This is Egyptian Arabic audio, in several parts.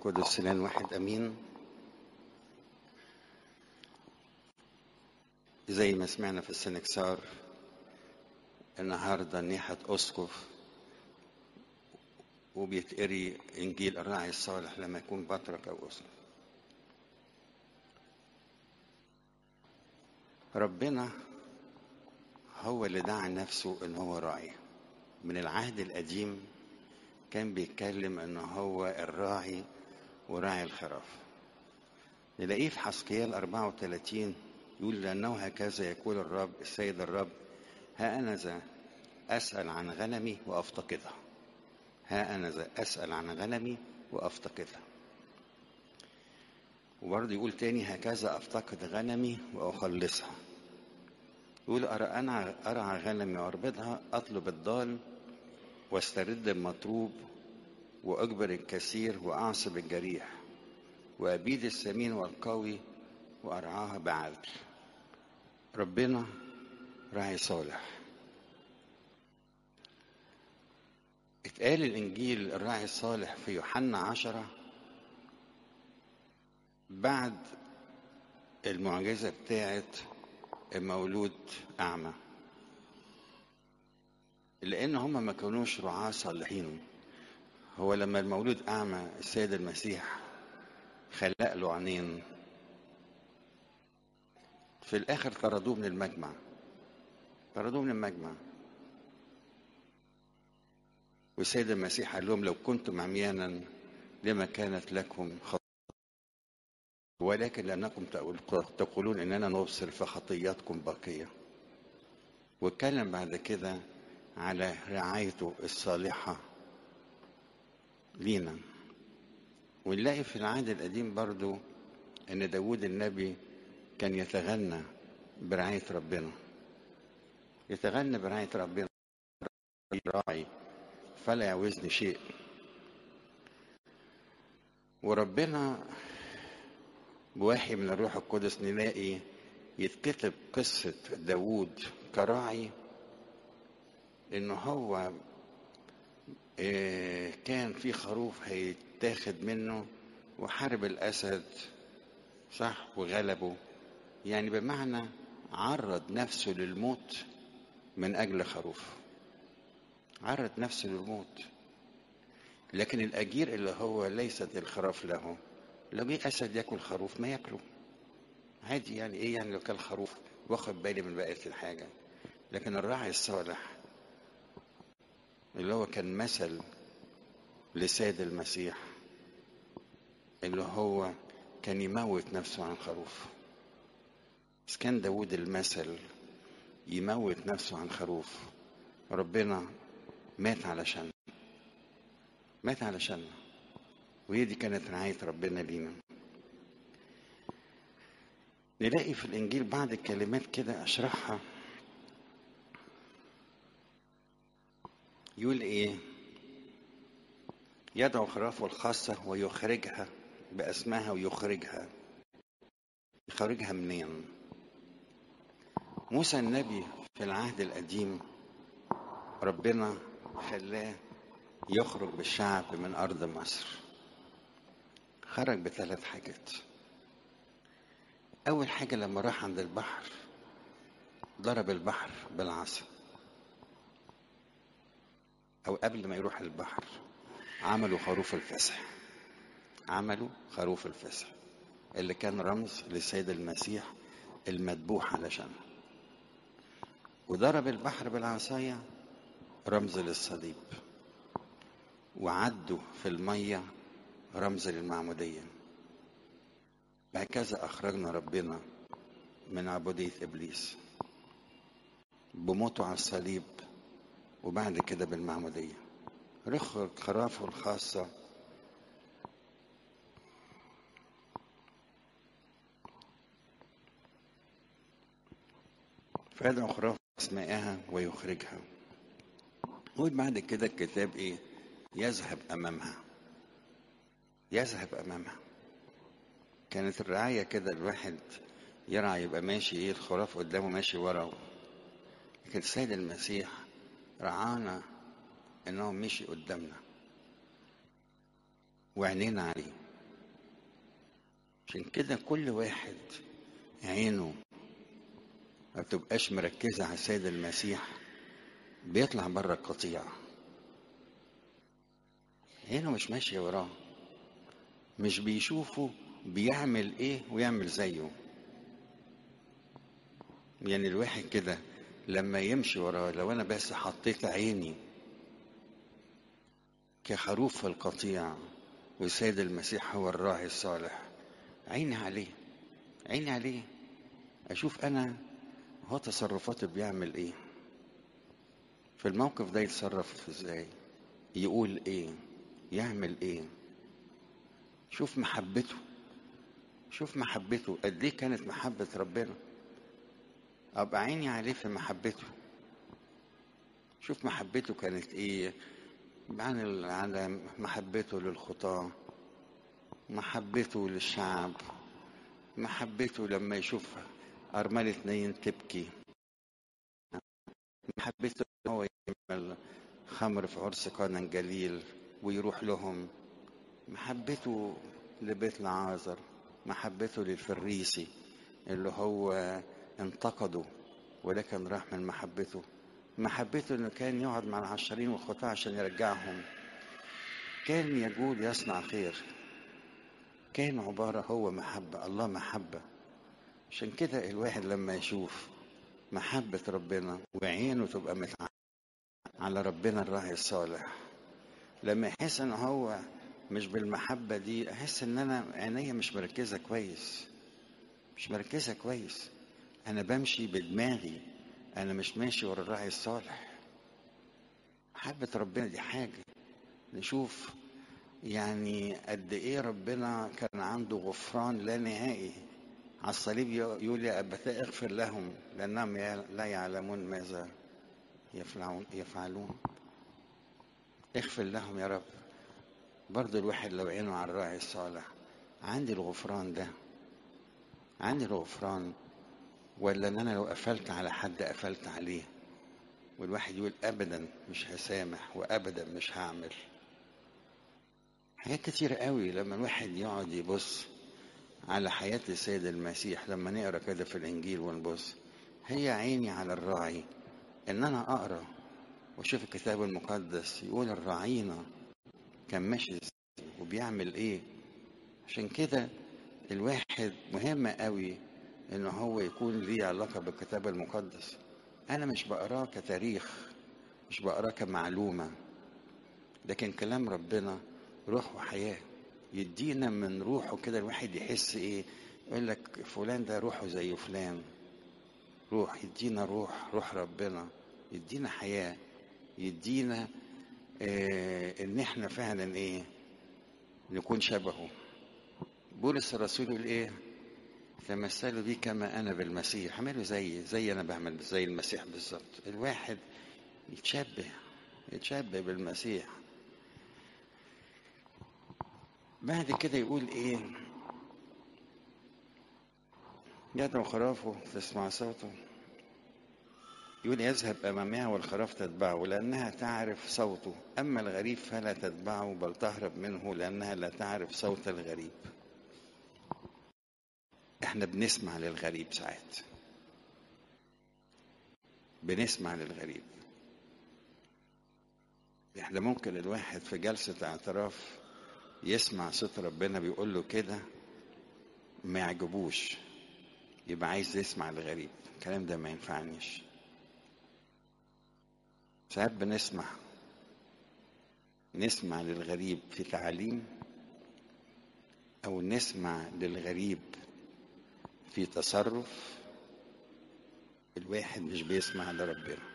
القدس الان واحد امين زي ما سمعنا في السنكسار النهارده نيحة اسقف وبيتقري انجيل الراعي الصالح لما يكون بطرك او اسقف ربنا هو اللي دعا نفسه ان هو راعي من العهد القديم كان بيتكلم ان هو الراعي وراعي الخراف نلاقيه في حسقيال 34 يقول لأنه هكذا يقول الرب السيد الرب ها أنا ذا أسأل عن غنمي وأفتقدها ها أنا ذا أسأل عن غنمي وأفتقدها وبرضه يقول تاني هكذا أفتقد غنمي وأخلصها يقول أرى أنا أرعى غنمي وأربضها أطلب الضال واسترد المطلوب وأجبر الكثير وأعصب الجريح وأبيد السمين والقوي وأرعاها بعدل ربنا راعي صالح اتقال الإنجيل الراعي الصالح في يوحنا عشرة بعد المعجزة بتاعت المولود أعمى لأن هما ما كانوش رعاة صالحين هو لما المولود أعمى السيد المسيح خلق له عينين في الآخر طردوه من المجمع طردوه من المجمع والسيد المسيح قال لهم لو كنتم عميانا لما كانت لكم خطية ولكن لأنكم تقولون إننا نبصر فخطياتكم باقية واتكلم بعد كده على رعايته الصالحة لينا ونلاقي في العهد القديم برضو ان داود النبي كان يتغنى برعاية ربنا يتغنى برعاية ربنا راعي فلا يعوزني شيء وربنا بوحي من الروح القدس نلاقي يتكتب قصة داود كراعي ان هو كان في خروف هيتاخد منه وحارب الاسد صح وغلبه يعني بمعنى عرض نفسه للموت من اجل خروف عرض نفسه للموت لكن الاجير اللي هو ليست الخراف له لو جه اسد ياكل خروف ما ياكله عادي يعني ايه يعني لو كان خروف واخد بالي من بقيه الحاجه لكن الراعي الصالح اللي هو كان مثل لسيد المسيح اللي هو كان يموت نفسه عن خروف بس كان داود المثل يموت نفسه عن خروف ربنا مات علشان مات علشان وهي دي كانت رعاية ربنا لينا نلاقي في الإنجيل بعض الكلمات كده أشرحها يقول ايه يدعو خرافه الخاصة ويخرجها باسمها ويخرجها يخرجها منين موسى النبي في العهد القديم ربنا خلاه يخرج بالشعب من أرض مصر خرج بثلاث حاجات أول حاجة لما راح عند البحر ضرب البحر بالعصا أو قبل ما يروح البحر عملوا خروف الفسح عملوا خروف الفسح اللي كان رمز للسيد المسيح المذبوح علشانه وضرب البحر بالعصاية رمز للصليب وعدوا في المية رمز للمعمودية هكذا أخرجنا ربنا من عبودية إبليس بموته على الصليب وبعد كده بالمعمودية رخ خرافه الخاصة فيدعو خراف أسمائها ويخرجها وبعد كده الكتاب إيه يذهب أمامها يذهب أمامها كانت الرعاية كده الواحد يرعى يبقى ماشي إيه الخراف قدامه ماشي وراه لكن السيد المسيح رعانا انه مشي قدامنا وعينينا عليه عشان كده كل واحد عينه ما بتبقاش مركزة على السيد المسيح بيطلع بره القطيع عينه مش ماشية وراه مش بيشوفه بيعمل ايه ويعمل زيه يعني الواحد كده لما يمشي وراه لو انا بس حطيت عيني كخروف في القطيع والسيد المسيح هو الراعي الصالح عيني عليه عيني عليه اشوف انا هو تصرفاته بيعمل ايه في الموقف ده يتصرف ازاي يقول ايه يعمل ايه شوف محبته شوف محبته قد ايه كانت محبة ربنا ابقى عيني عليه في محبته شوف محبته كانت ايه عن على محبته للخطاة محبته للشعب محبته لما يشوف أرملة نين تبكي محبته هو يعمل خمر في عرس قانا جليل ويروح لهم محبته لبيت العازر محبته للفريسي اللي هو انتقده ولكن راح من محبته محبته انه كان يقعد مع العشرين والخطاة عشان يرجعهم كان يقول يصنع خير كان عبارة هو محبة الله محبة عشان كده الواحد لما يشوف محبة ربنا وعينه تبقى متعلقة على ربنا الراعي الصالح لما يحس ان هو مش بالمحبة دي احس ان انا عينيا مش مركزة كويس مش مركزة كويس انا بمشي بدماغي انا مش ماشي ورا الراعي الصالح محبة ربنا دي حاجة نشوف يعني قد ايه ربنا كان عنده غفران لا نهائي على الصليب يقول يا أبتاء اغفر لهم لأنهم لا يعلمون ماذا يفعلون يفعلون اغفر لهم يا رب برضه الواحد لو عينه على الراعي الصالح عندي الغفران ده عندي الغفران ولا ان انا لو قفلت على حد قفلت عليه والواحد يقول ابدا مش هسامح وابدا مش هعمل حاجات كتير قوي لما الواحد يقعد يبص على حياة السيد المسيح لما نقرا كده في الانجيل ونبص هي عيني على الراعي ان انا اقرا واشوف الكتاب المقدس يقول الراعينا كان ماشي ازاي وبيعمل ايه عشان كده الواحد مهم قوي ان هو يكون ليه علاقه بالكتاب المقدس انا مش بقراه كتاريخ مش بقراه كمعلومه لكن كلام ربنا روح وحياه يدينا من روحه كده الواحد يحس ايه يقول لك فلان ده روحه زي فلان روح يدينا روح روح ربنا يدينا حياه يدينا آه ان احنا فعلا ايه نكون شبهه بولس الرسول يقول ايه تمثلوا بي كما انا بالمسيح اعملوا زي زي انا بعمل زي المسيح بالظبط الواحد يتشبه يتشبه بالمسيح بعد كده يقول ايه يدعو خرافه تسمع صوته يقول يذهب أمامها والخراف تتبعه لأنها تعرف صوته أما الغريب فلا تتبعه بل تهرب منه لأنها لا تعرف صوت الغريب احنا بنسمع للغريب ساعات بنسمع للغريب احنا ممكن الواحد في جلسة اعتراف يسمع صوت ربنا بيقول له كده ما يعجبوش يبقى عايز يسمع الغريب الكلام ده ما ينفعنيش ساعات بنسمع نسمع للغريب في تعليم او نسمع للغريب في تصرف الواحد مش بيسمع لربنا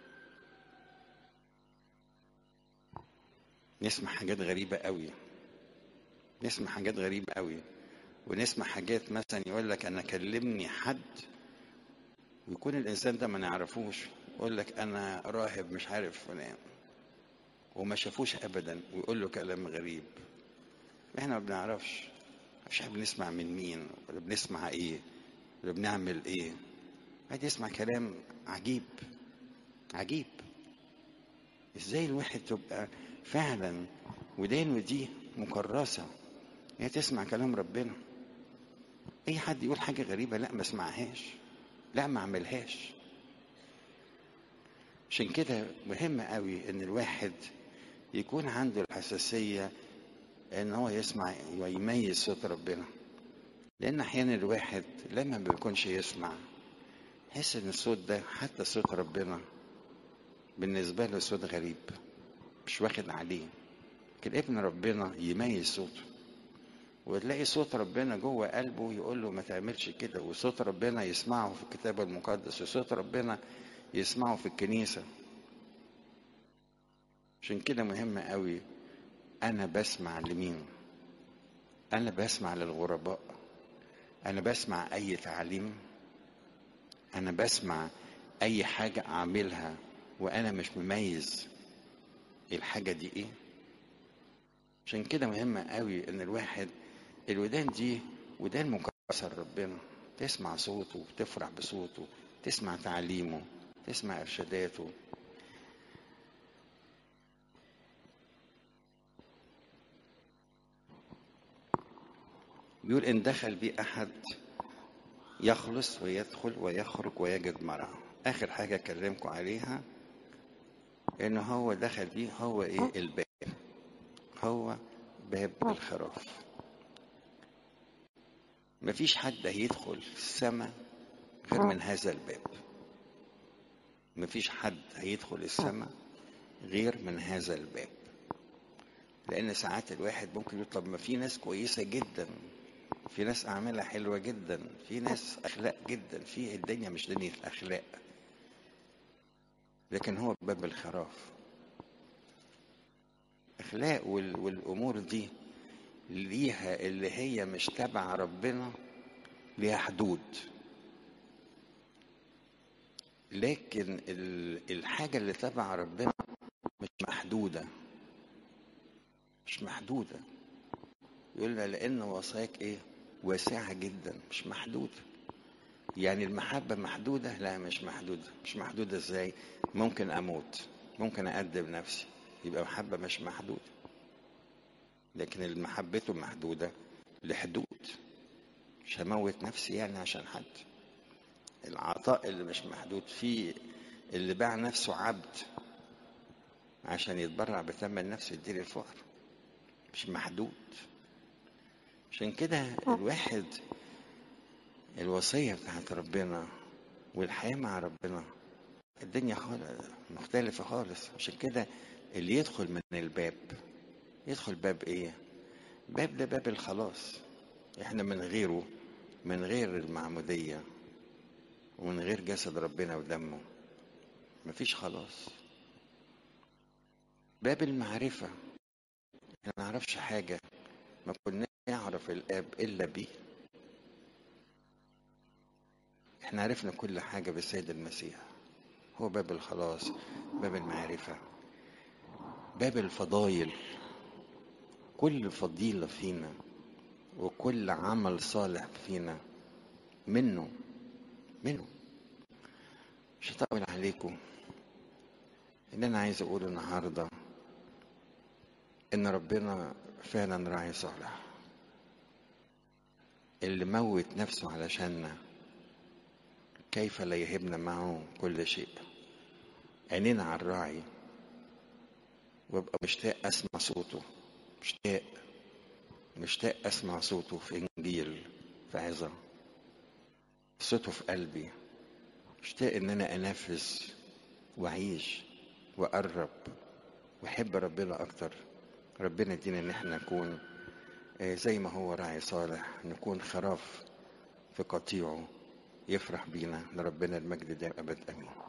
نسمع حاجات غريبة قوي نسمع حاجات غريبة قوي ونسمع حاجات مثلا يقول لك انا كلمني حد ويكون الانسان ده ما نعرفوش يقول لك انا راهب مش عارف فلان وما شافوش ابدا ويقول له كلام غريب احنا ما بنعرفش مش عارف بنسمع من مين ولا بنسمع ايه ولا بنعمل ايه قاعد يسمع كلام عجيب عجيب ازاي الواحد تبقى فعلا ودانه دي مكرسة هي تسمع كلام ربنا اي حد يقول حاجه غريبه لا ما اسمعهاش لا ما اعملهاش عشان كده مهم قوي ان الواحد يكون عنده الحساسيه ان هو يسمع ويميز صوت ربنا لان احيانا الواحد لما ما بيكونش يسمع يحس ان الصوت ده حتى صوت ربنا بالنسبه له صوت غريب مش واخد عليه لكن ابن ربنا يميز صوته وتلاقي صوت ربنا جوه قلبه يقول له ما تعملش كده وصوت ربنا يسمعه في الكتاب المقدس وصوت ربنا يسمعه في الكنيسة عشان كده مهم قوي أنا بسمع لمين أنا بسمع للغرباء أنا بسمع أي تعليم أنا بسمع أي حاجة أعملها وأنا مش مميز الحاجة دي إيه عشان كده مهم قوي إن الواحد الودان دي ودان مكسر ربنا تسمع صوته تفرح بصوته تسمع تعليمه تسمع إرشاداته بيقول إن دخل بي أحد يخلص ويدخل ويخرج ويجد مرعى آخر حاجة أكلمكم عليها إن هو دخل بيه هو إيه الباب هو باب الخراف مفيش حد هيدخل السماء غير من هذا الباب مفيش حد هيدخل السماء غير من هذا الباب لان ساعات الواحد ممكن يطلب ما في ناس كويسه جدا في ناس اعمالها حلوه جدا في ناس اخلاق جدا في الدنيا مش دنيا اخلاق لكن هو باب الخراف اخلاق وال- والامور دي ليها اللي هي مش تبع ربنا ليها حدود لكن ال- الحاجة اللي تبع ربنا مش محدودة مش محدودة يقول لنا لأن وصاياك إيه واسعة جدا مش محدودة يعني المحبة محدودة لا مش محدودة مش محدودة إزاي ممكن أموت ممكن أأدب نفسي يبقى محبة مش محدودة لكن المحبته محدودة لحدود مش هموت نفسي يعني عشان حد العطاء اللي مش محدود فيه اللي باع نفسه عبد عشان يتبرع بثمن نفسه يدير الفقر مش محدود عشان كده الواحد الوصية بتاعت ربنا والحياة مع ربنا الدنيا خالص مختلفة خالص عشان كده اللي يدخل من الباب يدخل باب ايه باب ده باب الخلاص احنا من غيره من غير المعمودية ومن غير جسد ربنا ودمه مفيش خلاص باب المعرفة احنا ما نعرفش حاجة ما كنا نعرف الآب إلا بيه احنا عرفنا كل حاجة بالسيد المسيح هو باب الخلاص باب المعرفة باب الفضايل كل فضيلة فينا وكل عمل صالح فينا منه منه مش هطول عليكم اللي انا عايز اقوله النهارده ان ربنا فعلا راعي صالح اللي موت نفسه علشاننا كيف لا يهبنا معه كل شيء عينينا على الراعي وابقى مشتاق اسمع صوته مشتاق مشتاق اسمع صوته في انجيل في عظه صوته في قلبي مشتاق ان انا انفذ واعيش واقرب واحب ربنا اكتر ربنا يدينا ان احنا نكون آه، زي ما هو راعي صالح نكون خراف في قطيعه يفرح بينا لربنا المجد دائم ابد امين